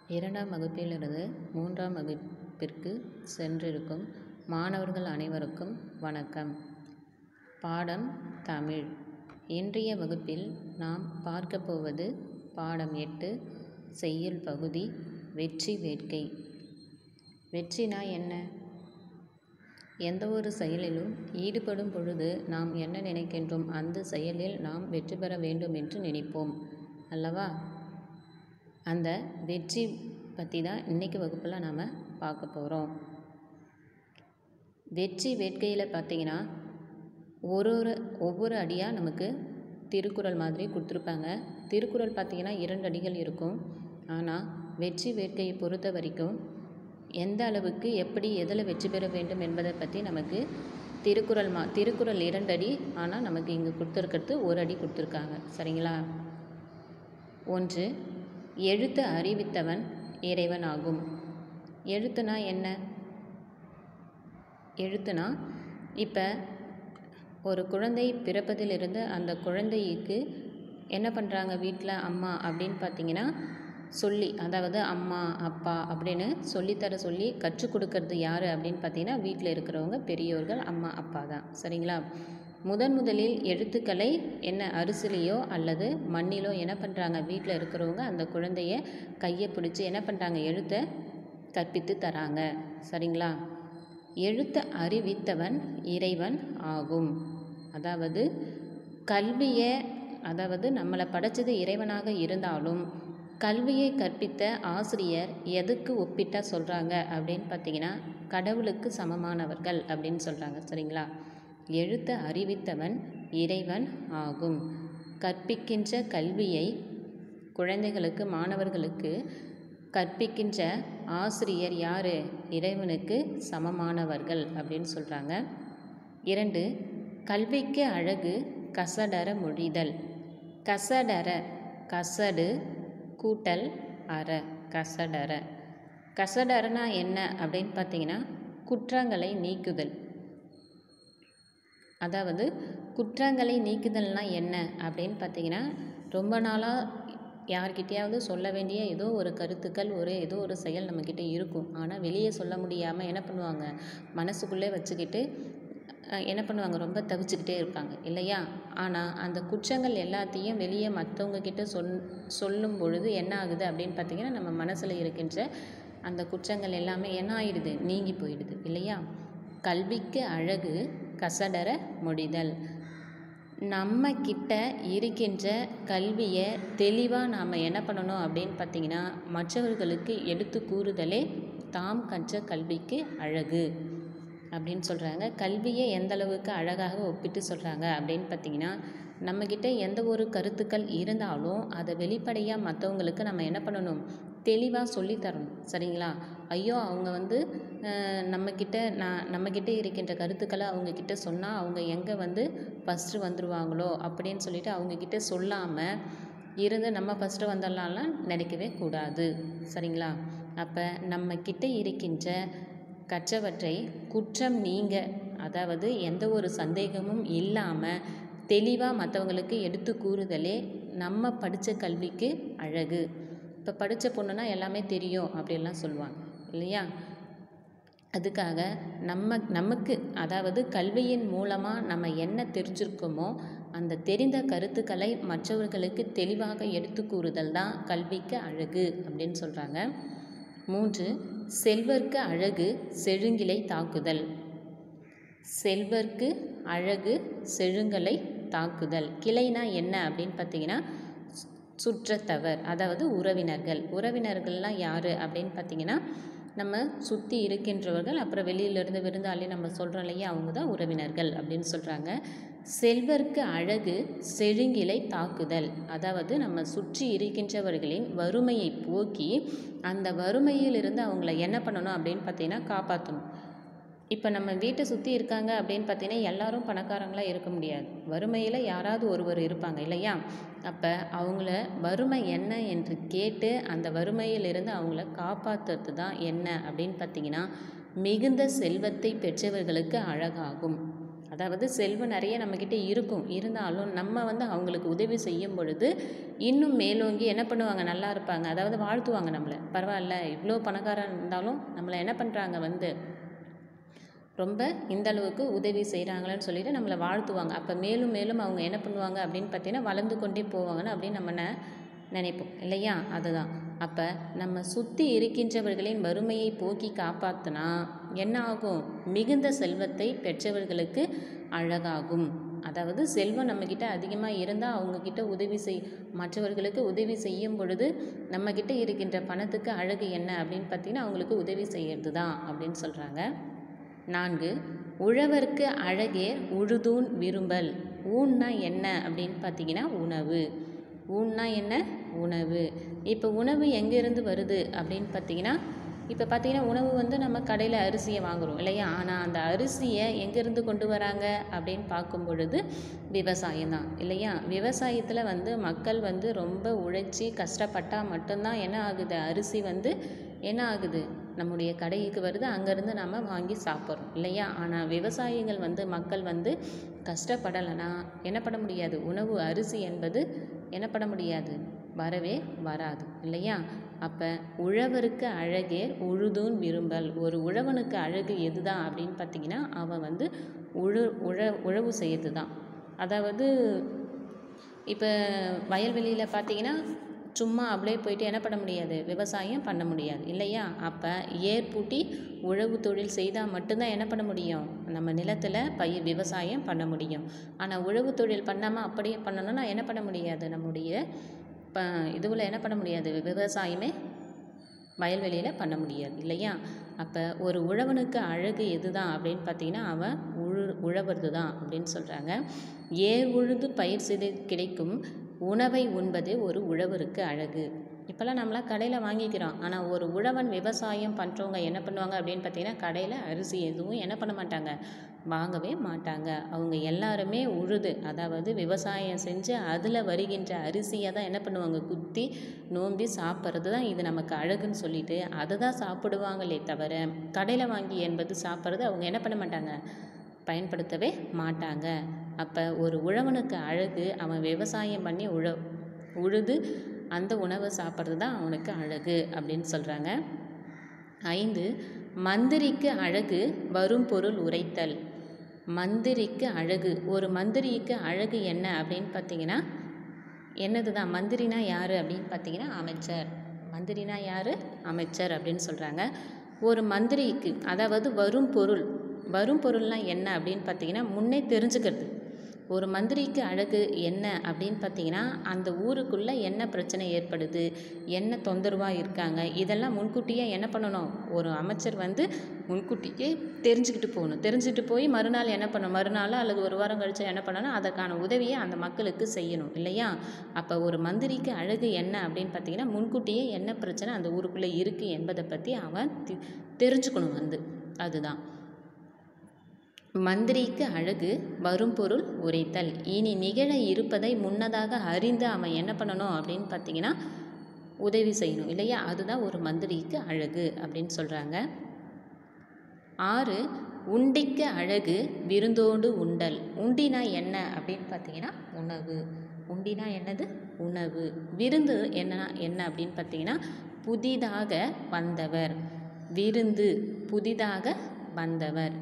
இரண்டாம் வகுப்பிலிருந்து மூன்றாம் வகுப்பிற்கு சென்றிருக்கும் மாணவர்கள் அனைவருக்கும் வணக்கம் பாடம் தமிழ் இன்றைய வகுப்பில் நாம் பார்க்கப் போவது பாடம் எட்டு செய்யுள் பகுதி வெற்றி வேட்கை வெற்றினா என்ன எந்த ஒரு செயலிலும் ஈடுபடும் பொழுது நாம் என்ன நினைக்கின்றோம் அந்த செயலில் நாம் வெற்றி பெற வேண்டும் என்று நினைப்போம் அல்லவா அந்த வெற்றி பற்றி தான் இன்றைக்கி வகுப்பில் நாம் பார்க்க போகிறோம் வெற்றி வேட்கையில் பார்த்தீங்கன்னா ஒரு ஒரு ஒவ்வொரு அடியாக நமக்கு திருக்குறள் மாதிரி கொடுத்துருப்பாங்க திருக்குறள் பார்த்திங்கன்னா இரண்டு அடிகள் இருக்கும் ஆனால் வெற்றி வேட்கையை பொறுத்த வரைக்கும் எந்த அளவுக்கு எப்படி எதில் வெற்றி பெற வேண்டும் என்பதை பற்றி நமக்கு திருக்குறள் மா திருக்குறள் இரண்டு அடி ஆனால் நமக்கு இங்கே கொடுத்துருக்கிறது ஒரு அடி கொடுத்துருக்காங்க சரிங்களா ஒன்று எழுத்து அறிவித்தவன் இறைவன் ஆகும் எழுத்துனா என்ன எழுத்துனா இப்போ ஒரு குழந்தை பிறப்பதிலிருந்து அந்த குழந்தைக்கு என்ன பண்ணுறாங்க வீட்டில் அம்மா அப்படின்னு பார்த்தீங்கன்னா சொல்லி அதாவது அம்மா அப்பா அப்படின்னு சொல்லித்தர சொல்லி கற்றுக் கொடுக்கறது யார் அப்படின்னு பார்த்தீங்கன்னா வீட்டில் இருக்கிறவங்க பெரியோர்கள் அம்மா அப்பா தான் சரிங்களா முதன் முதலில் எழுத்துக்களை என்ன அரிசிலையோ அல்லது மண்ணிலோ என்ன பண்ணுறாங்க வீட்டில் இருக்கிறவங்க அந்த குழந்தைய கையை பிடிச்சி என்ன பண்ணுறாங்க எழுத்தை கற்பித்து தராங்க சரிங்களா எழுத்து அறிவித்தவன் இறைவன் ஆகும் அதாவது கல்வியை அதாவது நம்மளை படைச்சது இறைவனாக இருந்தாலும் கல்வியை கற்பித்த ஆசிரியர் எதுக்கு ஒப்பிட்டா சொல்கிறாங்க அப்படின்னு பார்த்தீங்கன்னா கடவுளுக்கு சமமானவர்கள் அப்படின்னு சொல்கிறாங்க சரிங்களா எழுத்து அறிவித்தவன் இறைவன் ஆகும் கற்பிக்கின்ற கல்வியை குழந்தைகளுக்கு மாணவர்களுக்கு கற்பிக்கின்ற ஆசிரியர் யார் இறைவனுக்கு சமமானவர்கள் அப்படின்னு சொல்கிறாங்க இரண்டு கல்விக்கு அழகு கசடர மொழிதல் கசடர கசடு கூட்டல் அற கசடர கசடரனா என்ன அப்படின்னு பார்த்தீங்கன்னா குற்றங்களை நீக்குதல் அதாவது குற்றங்களை நீக்குதல்னால் என்ன அப்படின்னு பார்த்தீங்கன்னா ரொம்ப நாளாக யார்கிட்டயாவது சொல்ல வேண்டிய ஏதோ ஒரு கருத்துக்கள் ஒரு ஏதோ ஒரு செயல் நம்மக்கிட்ட இருக்கும் ஆனால் வெளியே சொல்ல முடியாமல் என்ன பண்ணுவாங்க மனசுக்குள்ளே வச்சுக்கிட்டு என்ன பண்ணுவாங்க ரொம்ப தவிச்சுக்கிட்டே இருப்பாங்க இல்லையா ஆனால் அந்த குற்றங்கள் எல்லாத்தையும் வெளியே மற்றவங்க கிட்ட சொல் சொல்லும் பொழுது என்ன ஆகுது அப்படின்னு பார்த்தீங்கன்னா நம்ம மனசில் இருக்கின்ற அந்த குற்றங்கள் எல்லாமே என்ன ஆயிடுது நீங்கி போயிடுது இல்லையா கல்விக்கு அழகு கசடர முடிதல் நம்ம கிட்ட இருக்கின்ற கல்வியை தெளிவாக நாம் என்ன பண்ணணும் அப்படின்னு பார்த்தீங்கன்னா மற்றவர்களுக்கு எடுத்து கூறுதலே தாம் கற்ற கல்விக்கு அழகு அப்படின்னு சொல்கிறாங்க கல்வியை எந்த அளவுக்கு அழகாக ஒப்பிட்டு சொல்கிறாங்க அப்படின்னு பார்த்தீங்கன்னா நம்மக்கிட்ட எந்த ஒரு கருத்துக்கள் இருந்தாலும் அதை வெளிப்படையாக மற்றவங்களுக்கு நம்ம என்ன பண்ணணும் தெளிவாக சொல்லித்தரணும் சரிங்களா ஐயோ அவங்க வந்து நம்மக்கிட்ட நான் நம்மக்கிட்ட இருக்கின்ற கருத்துக்களை அவங்கக்கிட்ட சொன்னால் அவங்க எங்கே வந்து ஃபஸ்ட்டு வந்துடுவாங்களோ அப்படின்னு சொல்லிட்டு அவங்கக்கிட்ட சொல்லாமல் இருந்து நம்ம ஃபஸ்ட்டு வந்துடலாம்லாம் நினைக்கவே கூடாது சரிங்களா அப்போ நம்மக்கிட்ட இருக்கின்ற கற்றவற்றை குற்றம் நீங்க அதாவது எந்த ஒரு சந்தேகமும் இல்லாமல் தெளிவாக மற்றவங்களுக்கு எடுத்து கூறுதலே நம்ம படித்த கல்விக்கு அழகு இப்போ படித்த பொண்ணுனா எல்லாமே தெரியும் அப்படிலாம் சொல்லுவாங்க இல்லையா அதுக்காக நம்ம நமக்கு அதாவது கல்வியின் மூலமாக நம்ம என்ன தெரிஞ்சிருக்கோமோ அந்த தெரிந்த கருத்துக்களை மற்றவர்களுக்கு தெளிவாக எடுத்து கூறுதல் தான் கல்விக்கு அழகு அப்படின்னு சொல்கிறாங்க மூன்று செல்வர்க்கு அழகு செழுங்கிலை தாக்குதல் செல்வர்க்கு அழகு செழுங்கலை தாக்குதல் கிளைனா என்ன அப்படின்னு பார்த்தீங்கன்னா சுற்றத்தவர் அதாவது உறவினர்கள் உறவினர்கள்லாம் யார் அப்படின்னு பார்த்தீங்கன்னா நம்ம சுற்றி இருக்கின்றவர்கள் அப்புறம் வெளியிலேருந்து விருந்தாளி நம்ம சொல்கிறோம் இல்லையா அவங்க தான் உறவினர்கள் அப்படின்னு சொல்கிறாங்க செல்வர்க்கு அழகு செழுங்கிலை தாக்குதல் அதாவது நம்ம சுற்றி இருக்கின்றவர்களின் வறுமையை போக்கி அந்த வறுமையிலிருந்து அவங்கள என்ன பண்ணணும் அப்படின்னு பார்த்தீங்கன்னா காப்பாற்றணும் இப்போ நம்ம வீட்டை சுற்றி இருக்காங்க அப்படின்னு பார்த்தீங்கன்னா எல்லாரும் பணக்காரங்களாக இருக்க முடியாது வறுமையில் யாராவது ஒருவர் இருப்பாங்க இல்லையா அப்போ அவங்கள வறுமை என்ன என்று கேட்டு அந்த வறுமையிலிருந்து அவங்கள காப்பாற்றுறது தான் என்ன அப்படின்னு பார்த்தீங்கன்னா மிகுந்த செல்வத்தை பெற்றவர்களுக்கு அழகாகும் அதாவது செல்வம் நிறைய நம்மக்கிட்ட இருக்கும் இருந்தாலும் நம்ம வந்து அவங்களுக்கு உதவி செய்யும் பொழுது இன்னும் மேலோங்கி என்ன பண்ணுவாங்க நல்லா இருப்பாங்க அதாவது வாழ்த்துவாங்க நம்மளை பரவாயில்ல இவ்வளோ பணக்காரன் இருந்தாலும் நம்மளை என்ன பண்ணுறாங்க வந்து ரொம்ப இந்த அளவுக்கு உதவி செய்கிறாங்களேன்னு சொல்லிட்டு நம்மளை வாழ்த்துவாங்க அப்போ மேலும் மேலும் அவங்க என்ன பண்ணுவாங்க அப்படின்னு பார்த்தீங்கன்னா வளர்ந்து கொண்டே போவாங்கன்னு அப்படின்னு நம்ம ந நினைப்போம் இல்லையா அதுதான் அப்போ நம்ம சுற்றி இருக்கின்றவர்களின் வறுமையை போக்கி காப்பாற்றினா என்ன ஆகும் மிகுந்த செல்வத்தை பெற்றவர்களுக்கு அழகாகும் அதாவது செல்வம் நம்மக்கிட்ட அதிகமாக இருந்தால் அவங்கக்கிட்ட உதவி செய் மற்றவர்களுக்கு உதவி செய்யும் பொழுது நம்மக்கிட்ட இருக்கின்ற பணத்துக்கு அழகு என்ன அப்படின்னு பார்த்தீங்கன்னா அவங்களுக்கு உதவி செய்கிறது தான் அப்படின்னு சொல்கிறாங்க நான்கு உழவர்க்கு அழகே உழுதூன் விரும்பல் ஊன்னா என்ன அப்படின்னு பார்த்தீங்கன்னா உணவு ஊன்னா என்ன உணவு இப்போ உணவு எங்கேருந்து வருது அப்படின்னு பார்த்தீங்கன்னா இப்போ பார்த்தீங்கன்னா உணவு வந்து நம்ம கடையில் அரிசியை வாங்குகிறோம் இல்லையா ஆனால் அந்த அரிசியை எங்கேருந்து கொண்டு வராங்க அப்படின்னு பார்க்கும் பொழுது விவசாயம் தான் இல்லையா விவசாயத்தில் வந்து மக்கள் வந்து ரொம்ப உழைச்சி கஷ்டப்பட்டால் மட்டும்தான் என்ன ஆகுது அரிசி வந்து என்ன ஆகுது நம்முடைய கடைக்கு வருது அங்கேருந்து நம்ம வாங்கி சாப்பிட்றோம் இல்லையா ஆனால் விவசாயிகள் வந்து மக்கள் வந்து கஷ்டப்படலைன்னா என்ன பண்ண முடியாது உணவு அரிசி என்பது என்ன பண்ண முடியாது வரவே வராது இல்லையா அப்போ உழவருக்கு அழகே உழுதூன் விரும்பல் ஒரு உழவனுக்கு அழகு எதுதான் அப்படின்னு பார்த்தீங்கன்னா அவன் வந்து உழு உழ உழவு செய்யறது தான் அதாவது இப்போ வயல்வெளியில் பார்த்தீங்கன்னா சும்மா அப்படியே போயிட்டு என்ன பண்ண முடியாது விவசாயம் பண்ண முடியாது இல்லையா அப்போ ஏர் பூட்டி உழவு தொழில் செய்தால் மட்டும்தான் என்ன பண்ண முடியும் நம்ம நிலத்தில் பயிர் விவசாயம் பண்ண முடியும் ஆனால் உழவு தொழில் பண்ணாமல் அப்படியே பண்ணணும்னா என்ன பண்ண முடியாது நம்முடைய ப இதுவில் என்ன பண்ண முடியாது விவசாயமே வயல்வெளியில் பண்ண முடியாது இல்லையா அப்போ ஒரு உழவனுக்கு அழகு எதுதான் அப்படின்னு பார்த்தீங்கன்னா அவன் உழு உழவுறது தான் அப்படின்னு சொல்கிறாங்க ஏர் உழுது பயிர் செய்து கிடைக்கும் உணவை உண்பது ஒரு உழவருக்கு அழகு இப்போல்லாம் நம்மளாம் கடையில் வாங்கிக்கிறோம் ஆனால் ஒரு உழவன் விவசாயம் பண்ணுறவங்க என்ன பண்ணுவாங்க அப்படின்னு பார்த்தீங்கன்னா கடையில் அரிசி எதுவும் என்ன பண்ண மாட்டாங்க வாங்கவே மாட்டாங்க அவங்க எல்லாருமே உழுது அதாவது விவசாயம் செஞ்சு அதில் வருகின்ற அரிசியை தான் என்ன பண்ணுவாங்க குத்தி நோம்பி சாப்பிட்றது தான் இது நமக்கு அழகுன்னு சொல்லிட்டு அதை தான் சாப்பிடுவாங்களே தவிர கடையில் வாங்கி என்பது சாப்பிட்றது அவங்க என்ன பண்ண மாட்டாங்க பயன்படுத்தவே மாட்டாங்க அப்போ ஒரு உழவனுக்கு அழகு அவன் விவசாயம் பண்ணி உழ உழுது அந்த உணவை சாப்பிட்றது தான் அவனுக்கு அழகு அப்படின்னு சொல்கிறாங்க ஐந்து மந்திரிக்கு அழகு வரும் பொருள் உரைத்தல் மந்திரிக்கு அழகு ஒரு மந்திரிக்கு அழகு என்ன அப்படின்னு பார்த்தீங்கன்னா என்னது தான் மந்திரினா யார் அப்படின்னு பார்த்தீங்கன்னா அமைச்சர் மந்திரினா யார் அமைச்சர் அப்படின்னு சொல்கிறாங்க ஒரு மந்திரிக்கு அதாவது வரும் பொருள் வரும் பொருள்னால் என்ன அப்படின்னு பார்த்தீங்கன்னா முன்னே தெரிஞ்சுக்கிறது ஒரு மந்திரிக்கு அழகு என்ன அப்படின்னு பார்த்தீங்கன்னா அந்த ஊருக்குள்ளே என்ன பிரச்சனை ஏற்படுது என்ன தொந்தரவாக இருக்காங்க இதெல்லாம் முன்கூட்டியே என்ன பண்ணணும் ஒரு அமைச்சர் வந்து முன்கூட்டியே தெரிஞ்சுக்கிட்டு போகணும் தெரிஞ்சுட்டு போய் மறுநாள் என்ன பண்ணணும் மறுநாள் அல்லது ஒரு வாரம் கழிச்சு என்ன பண்ணணும் அதற்கான உதவியை அந்த மக்களுக்கு செய்யணும் இல்லையா அப்போ ஒரு மந்திரிக்கு அழகு என்ன அப்படின்னு பார்த்தீங்கன்னா முன்கூட்டியே என்ன பிரச்சனை அந்த ஊருக்குள்ளே இருக்குது என்பதை பற்றி அவன் தி- தெரிஞ்சுக்கணும் வந்து அதுதான் மந்திரிக்கு அழகு வரும் பொருள் உரைத்தல் இனி நிகழ இருப்பதை முன்னதாக அறிந்து அவன் என்ன பண்ணணும் அப்படின்னு பார்த்தீங்கன்னா உதவி செய்யணும் இல்லையா அதுதான் ஒரு மந்திரிக்கு அழகு அப்படின்னு சொல்கிறாங்க ஆறு உண்டிக்கு அழகு விருந்தோடு உண்டல் உண்டினா என்ன அப்படின்னு பார்த்தீங்கன்னா உணவு உண்டினா என்னது உணவு விருந்து என்னன்னா என்ன அப்படின்னு பார்த்தீங்கன்னா புதிதாக வந்தவர் விருந்து புதிதாக வந்தவர்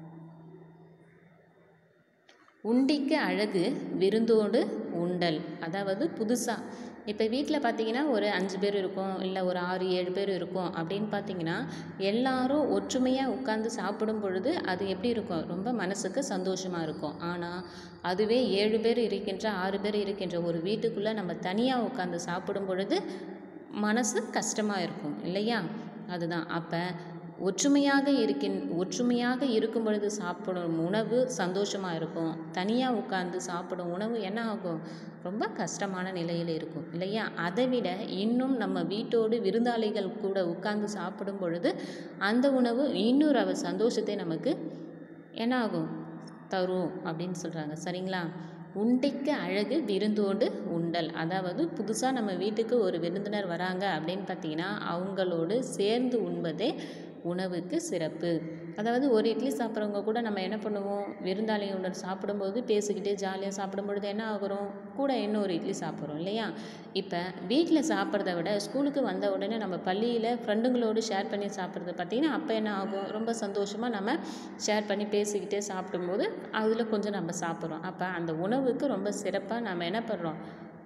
உண்டிக்கு அழகு விருந்தோடு உண்டல் அதாவது புதுசாக இப்போ வீட்டில் பார்த்தீங்கன்னா ஒரு அஞ்சு பேர் இருக்கோம் இல்லை ஒரு ஆறு ஏழு பேர் இருக்கோம் அப்படின்னு பார்த்தீங்கன்னா எல்லாரும் ஒற்றுமையாக உட்கார்ந்து சாப்பிடும் பொழுது அது எப்படி இருக்கும் ரொம்ப மனசுக்கு சந்தோஷமாக இருக்கும் ஆனால் அதுவே ஏழு பேர் இருக்கின்ற ஆறு பேர் இருக்கின்ற ஒரு வீட்டுக்குள்ளே நம்ம தனியாக உட்கார்ந்து சாப்பிடும் பொழுது மனசு கஷ்டமாக இருக்கும் இல்லையா அதுதான் அப்போ ஒற்றுமையாக இருக்கின் ஒற்றுமையாக இருக்கும் பொழுது சாப்பிடும் உணவு சந்தோஷமாக இருக்கும் தனியாக உட்கார்ந்து சாப்பிடும் உணவு என்ன ஆகும் ரொம்ப கஷ்டமான நிலையில் இருக்கும் இல்லையா அதை விட இன்னும் நம்ம வீட்டோடு விருந்தாளிகள் கூட உட்கார்ந்து சாப்பிடும் பொழுது அந்த உணவு இன்னொரு அவ சந்தோஷத்தை நமக்கு என்ன ஆகும் தரும் அப்படின்னு சொல்கிறாங்க சரிங்களா உண்டிக்கு அழகு விருந்தோடு உண்டல் அதாவது புதுசாக நம்ம வீட்டுக்கு ஒரு விருந்தினர் வராங்க அப்படின்னு பார்த்தீங்கன்னா அவங்களோடு சேர்ந்து உண்பதே உணவுக்கு சிறப்பு அதாவது ஒரு இட்லி சாப்பிட்றவங்க கூட நம்ம என்ன பண்ணுவோம் விருந்தாளியுடன் சாப்பிடும்போது பேசிக்கிட்டே ஜாலியாக சாப்பிடும் பொழுது என்ன ஆகுறோம் கூட இன்னொரு இட்லி சாப்பிட்றோம் இல்லையா இப்போ வீட்டில் சாப்பிட்றத விட ஸ்கூலுக்கு வந்த உடனே நம்ம பள்ளியில் ஃப்ரெண்டுங்களோடு ஷேர் பண்ணி சாப்பிட்றது பார்த்திங்கன்னா அப்போ என்ன ஆகும் ரொம்ப சந்தோஷமாக நம்ம ஷேர் பண்ணி பேசிக்கிட்டே சாப்பிடும்போது அதில் கொஞ்சம் நம்ம சாப்பிட்றோம் அப்போ அந்த உணவுக்கு ரொம்ப சிறப்பாக நம்ம என்ன பண்ணுறோம்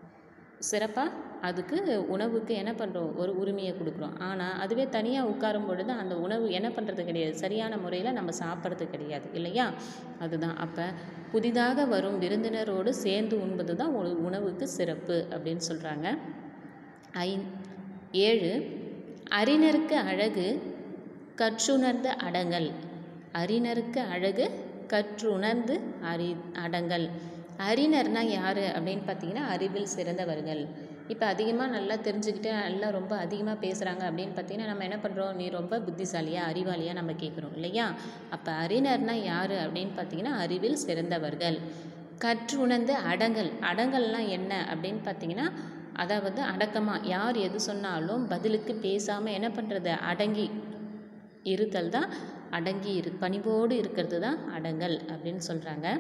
சிறப்பாக அதுக்கு உணவுக்கு என்ன பண்ணுறோம் ஒரு உரிமையை கொடுக்குறோம் ஆனால் அதுவே தனியாக உட்காரும் பொழுது அந்த உணவு என்ன பண்ணுறது கிடையாது சரியான முறையில் நம்ம சாப்பிட்றது கிடையாது இல்லையா அதுதான் அப்போ புதிதாக வரும் விருந்தினரோடு சேர்ந்து உண்பது தான் ஒரு உணவுக்கு சிறப்பு அப்படின்னு சொல்கிறாங்க ஐ ஏழு அறிஞருக்கு அழகு கற்றுணர்ந்த அடங்கல் அறிஞருக்கு அழகு கற்றுணர்ந்து அறி அடங்கல் அறிஞர்னா யார் அப்படின்னு பார்த்தீங்கன்னா அறிவில் சிறந்தவர்கள் இப்போ அதிகமாக நல்லா தெரிஞ்சுக்கிட்டு நல்லா ரொம்ப அதிகமாக பேசுகிறாங்க அப்படின்னு பார்த்தீங்கன்னா நம்ம என்ன பண்ணுறோம் நீ ரொம்ப புத்திசாலியா அறிவாளியா நம்ம கேட்குறோம் இல்லையா அப்போ அறிஞர்னா யார் அப்படின்னு பார்த்தீங்கன்னா அறிவில் சிறந்தவர்கள் கற்றுணர்ந்து அடங்கல் அடங்கல்னால் என்ன அப்படின்னு பார்த்தீங்கன்னா அதாவது அடக்கமாக யார் எது சொன்னாலும் பதிலுக்கு பேசாமல் என்ன பண்ணுறது அடங்கி இருத்தல் தான் அடங்கி இரு பணிவோடு இருக்கிறது தான் அடங்கல் அப்படின்னு சொல்கிறாங்க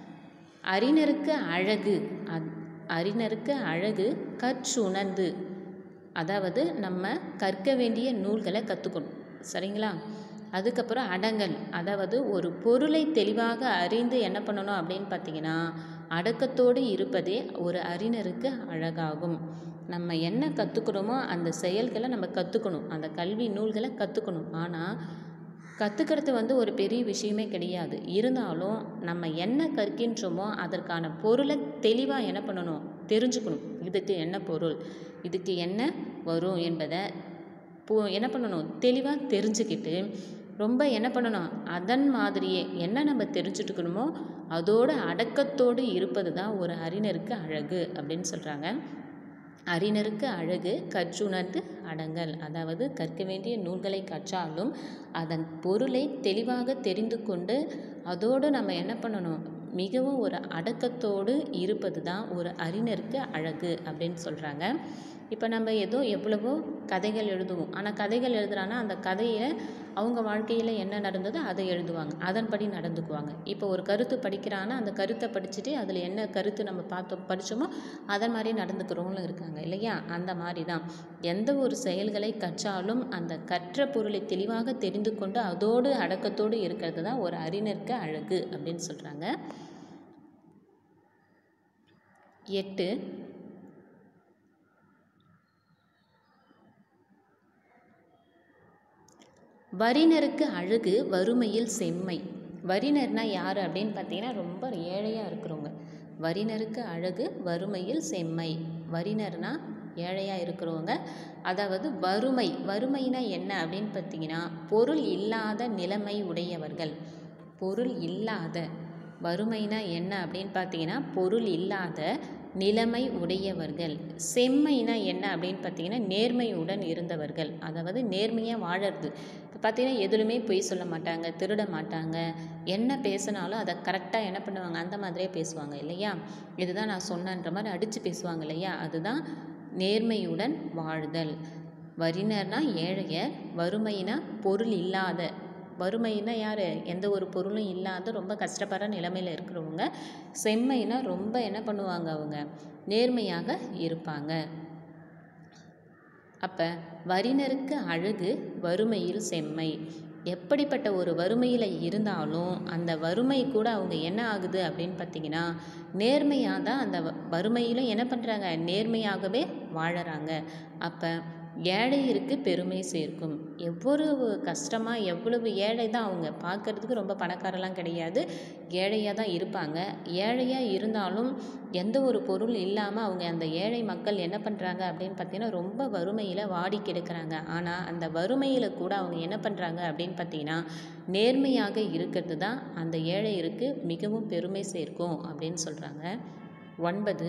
அறிஞருக்கு அழகு அத் அறிஞருக்கு அழகு கற்றுணர்ந்து அதாவது நம்ம கற்க வேண்டிய நூல்களை கற்றுக்கணும் சரிங்களா அதுக்கப்புறம் அடங்கல் அதாவது ஒரு பொருளை தெளிவாக அறிந்து என்ன பண்ணணும் அப்படின்னு பார்த்தீங்கன்னா அடக்கத்தோடு இருப்பதே ஒரு அறிஞருக்கு அழகாகும் நம்ம என்ன கற்றுக்கிறோமோ அந்த செயல்களை நம்ம கற்றுக்கணும் அந்த கல்வி நூல்களை கற்றுக்கணும் ஆனால் கற்றுக்கிறது வந்து ஒரு பெரிய விஷயமே கிடையாது இருந்தாலும் நம்ம என்ன கற்கின்றோமோ அதற்கான பொருளை தெளிவாக என்ன பண்ணணும் தெரிஞ்சுக்கணும் இதுக்கு என்ன பொருள் இதுக்கு என்ன வரும் என்பதை போ என்ன பண்ணணும் தெளிவாக தெரிஞ்சுக்கிட்டு ரொம்ப என்ன பண்ணணும் அதன் மாதிரியே என்ன நம்ம தெரிஞ்சுட்டுக்கணுமோ அதோட அடக்கத்தோடு இருப்பது தான் ஒரு அறிஞருக்கு அழகு அப்படின்னு சொல்கிறாங்க அறிஞருக்கு அழகு கற்றுணர்ந்து அடங்கல் அதாவது கற்க வேண்டிய நூல்களை கற்றாலும் அதன் பொருளை தெளிவாக தெரிந்து கொண்டு அதோடு நம்ம என்ன பண்ணணும் மிகவும் ஒரு அடக்கத்தோடு இருப்பது தான் ஒரு அறிஞருக்கு அழகு அப்படின்னு சொல்கிறாங்க இப்போ நம்ம ஏதோ எவ்வளவோ கதைகள் எழுதுவோம் ஆனால் கதைகள் எழுதுறான்னா அந்த கதையை அவங்க வாழ்க்கையில் என்ன நடந்ததோ அதை எழுதுவாங்க அதன்படி நடந்துக்குவாங்க இப்போ ஒரு கருத்து படிக்கிறான்னா அந்த கருத்தை படிச்சுட்டு அதில் என்ன கருத்து நம்ம பார்த்தோம் படித்தோமோ அதன் மாதிரி நடந்துக்கிறவங்களும் இருக்காங்க இல்லையா அந்த மாதிரி தான் எந்த ஒரு செயல்களை கற்றாலும் அந்த கற்ற பொருளை தெளிவாக தெரிந்து கொண்டு அதோடு அடக்கத்தோடு இருக்கிறது தான் ஒரு அறிஞருக்கு அழகு அப்படின்னு சொல்கிறாங்க எட்டு வரினருக்கு அழகு வறுமையில் செம்மை வரினர்னா யார் அப்படின்னு பார்த்தீங்கன்னா ரொம்ப ஏழையாக இருக்கிறவங்க வரினருக்கு அழகு வறுமையில் செம்மை வரினர்னா ஏழையாக இருக்கிறவங்க அதாவது வறுமை வறுமைனா என்ன அப்படின்னு பார்த்தீங்கன்னா பொருள் இல்லாத நிலைமை உடையவர்கள் பொருள் இல்லாத வறுமைனா என்ன அப்படின்னு பார்த்தீங்கன்னா பொருள் இல்லாத நிலைமை உடையவர்கள் செம்மைனா என்ன அப்படின்னு பார்த்தீங்கன்னா நேர்மையுடன் இருந்தவர்கள் அதாவது நேர்மையாக வாழறது இப்போ பார்த்தீங்கன்னா எதுலுமே பொய் சொல்ல மாட்டாங்க திருட மாட்டாங்க என்ன பேசினாலும் அதை கரெக்டாக என்ன பண்ணுவாங்க அந்த மாதிரியே பேசுவாங்க இல்லையா இதுதான் நான் சொன்னன்ற மாதிரி அடித்து பேசுவாங்க இல்லையா அதுதான் நேர்மையுடன் வாழ்தல் வரினர்னா ஏழையர் வறுமைனா பொருள் இல்லாத வறுமைன்னா யார் எந்த ஒரு பொருளும் இல்லாத ரொம்ப கஷ்டப்படுற நிலைமையில் இருக்கிறவங்க செம்மைனா ரொம்ப என்ன பண்ணுவாங்க அவங்க நேர்மையாக இருப்பாங்க அப்போ வரினருக்கு அழகு வறுமையில் செம்மை எப்படிப்பட்ட ஒரு வறுமையில் இருந்தாலும் அந்த வறுமை கூட அவங்க என்ன ஆகுது அப்படின்னு பார்த்தீங்கன்னா நேர்மையாக தான் அந்த வ- வறுமையிலும் என்ன பண்ணுறாங்க நேர்மையாகவே வாழறாங்க அப்போ ஏழையிற்கு பெருமை சேர்க்கும் எவ்வளவு கஷ்டமாக எவ்வளவு ஏழை தான் அவங்க பார்க்கறதுக்கு ரொம்ப பணக்காரெல்லாம் கிடையாது ஏழையாக தான் இருப்பாங்க ஏழையாக இருந்தாலும் எந்த ஒரு பொருள் இல்லாமல் அவங்க அந்த ஏழை மக்கள் என்ன பண்ணுறாங்க அப்படின்னு பார்த்தீங்கன்னா ரொம்ப வறுமையில் வாடி கிடக்குறாங்க ஆனால் அந்த வறுமையில் கூட அவங்க என்ன பண்ணுறாங்க அப்படின்னு பார்த்தீங்கன்னா நேர்மையாக இருக்கிறது தான் அந்த ஏழையிற்கு மிகவும் பெருமை சேர்க்கும் அப்படின்னு சொல்கிறாங்க ஒன்பது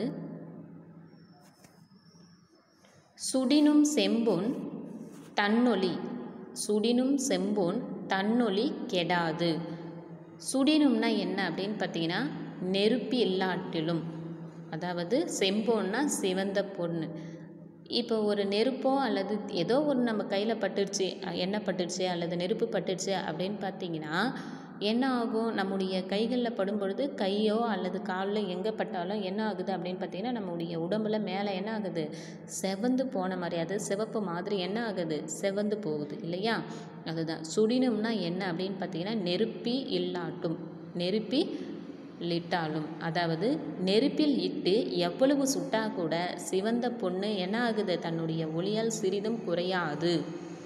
சுடினும் செம்பொன் தன்னொளி சுடினும் செம்பொன் தன்னொளி கெடாது சுடினும்னா என்ன அப்படின்னு பார்த்தீங்கன்னா நெருப்பு இல்லாட்டிலும் அதாவது செம்பொன்னா சிவந்த பொண்ணு இப்போ ஒரு நெருப்போ அல்லது ஏதோ ஒன்று நம்ம கையில் பட்டுடுச்சு அஹ் எண்ணெய் பட்டுடுச்சு அல்லது நெருப்பு பட்டுடுச்சு அப்படின்னு பார்த்தீங்கன்னா என்ன ஆகும் நம்முடைய கைகளில் படும் பொழுது கையோ அல்லது காலில் எங்கே பட்டாலும் என்ன ஆகுது அப்படின்னு பார்த்தீங்கன்னா நம்முடைய உடம்புல மேலே என்ன ஆகுது செவந்து போன மாதிரி அது சிவப்பு மாதிரி என்ன ஆகுது செவந்து போகுது இல்லையா அதுதான் சுடினம்னா என்ன அப்படின்னு பார்த்தீங்கன்னா நெருப்பி இல்லாட்டும் நெருப்பி லிட்டாலும் அதாவது நெருப்பில் இட்டு எவ்வளவு சுட்டா கூட சிவந்த பொண்ணு என்ன ஆகுது தன்னுடைய ஒளியால் சிறிதும் குறையாது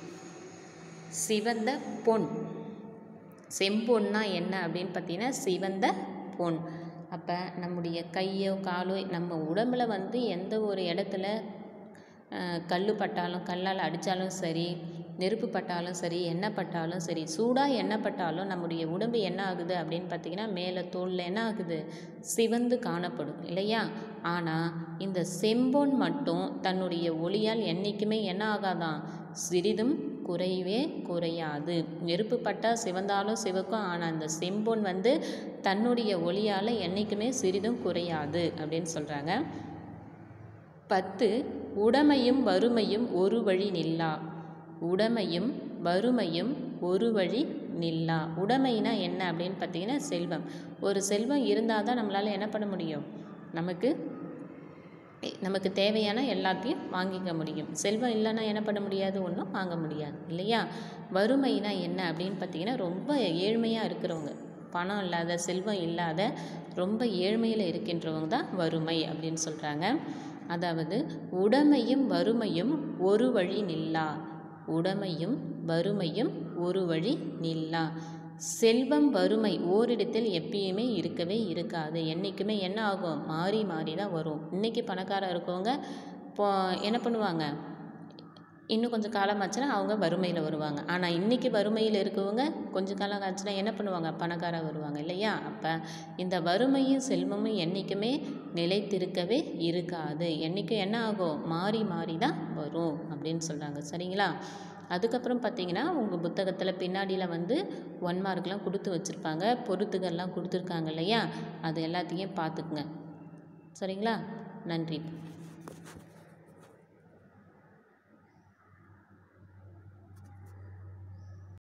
சிவந்த பொன் செம்பொன்னா என்ன அப்படின்னு பார்த்தீங்கன்னா சிவந்த பொன் அப்போ நம்முடைய கையோ காலோ நம்ம உடம்புல வந்து எந்த ஒரு இடத்துல அஹ், கல்லு பட்டாலும் கல்லால் அடித்தாலும் சரி நெருப்பு பட்டாலும் சரி எண்ணெய் பட்டாலும் சரி சூடாக எண்ணெய் பட்டாலும் நம்முடைய உடம்பு என்ன ஆகுது அப்படின்னு பார்த்தீங்கன்னா மேலே தோலில் என்ன ஆகுது சிவந்து காணப்படும் இல்லையா ஆனால் இந்த செம்பொன் மட்டும் தன்னுடைய ஒளியால் என்றைக்குமே என்ன ஆகாதான் சிறிதும் குறையவே குறையாது நெருப்பு பட்டா சிவந்தாலும் சிவக்கும் ஆனால் அந்த செம்பொன் வந்து தன்னுடைய ஒளியால் என்றைக்குமே சிறிதும் குறையாது அப்படின்னு சொல்கிறாங்க பத்து உடமையும் வறுமையும் ஒரு வழி நில்லா உடமையும் வறுமையும் ஒரு வழி நில்லா உடைமைனா என்ன அப்படின்னு பார்த்தீங்கன்னா செல்வம் ஒரு செல்வம் இருந்தால் தான் நம்மளால் என்ன பண்ண முடியும் நமக்கு நமக்கு தேவையான எல்லாத்தையும் வாங்கிக்க முடியும் செல்வம் இல்லைன்னா என்ன பண்ண முடியாது ஒன்றும் வாங்க முடியாது இல்லையா வறுமைனா என்ன அப்படின்னு பார்த்தீங்கன்னா ரொம்ப ஏழ்மையாக இருக்கிறவங்க பணம் இல்லாத செல்வம் இல்லாத ரொம்ப ஏழ்மையில் இருக்கின்றவங்க தான் வறுமை அப்படின்னு சொல்கிறாங்க அதாவது உடைமையும் வறுமையும் ஒரு வழி நில்லா உடைமையும் வறுமையும் ஒரு வழி நில்லா செல்வம் வறுமை ஓரிடத்தில் எப்பயுமே இருக்கவே இருக்காது என்றைக்குமே என்ன ஆகும் மாறி மாறி தான் வரும் இன்றைக்கி பணக்காரர் இருக்கவங்க இப்போ என்ன பண்ணுவாங்க இன்னும் கொஞ்சம் காலம் ஆச்சுன்னா அவங்க வறுமையில் வருவாங்க ஆனால் இன்றைக்கி வறுமையில் இருக்கவங்க கொஞ்சம் காலம் ஆச்சுன்னா என்ன பண்ணுவாங்க பணக்காரா வருவாங்க இல்லையா அப்போ இந்த வறுமையும் செல்வமும் என்றைக்குமே நிலைத்திருக்கவே இருக்காது என்றைக்கும் என்ன ஆகும் மாறி மாறி தான் வரும் அப்படின்னு சொல்கிறாங்க சரிங்களா அதுக்கப்புறம் பார்த்தீங்கன்னா உங்கள் புத்தகத்தில் பின்னாடியில் வந்து ஒன் மார்க்லாம் கொடுத்து வச்சுருப்பாங்க பொருத்துகள்லாம் கொடுத்துருக்காங்க இல்லையா அது எல்லாத்தையும் பார்த்துக்குங்க சரிங்களா நன்றி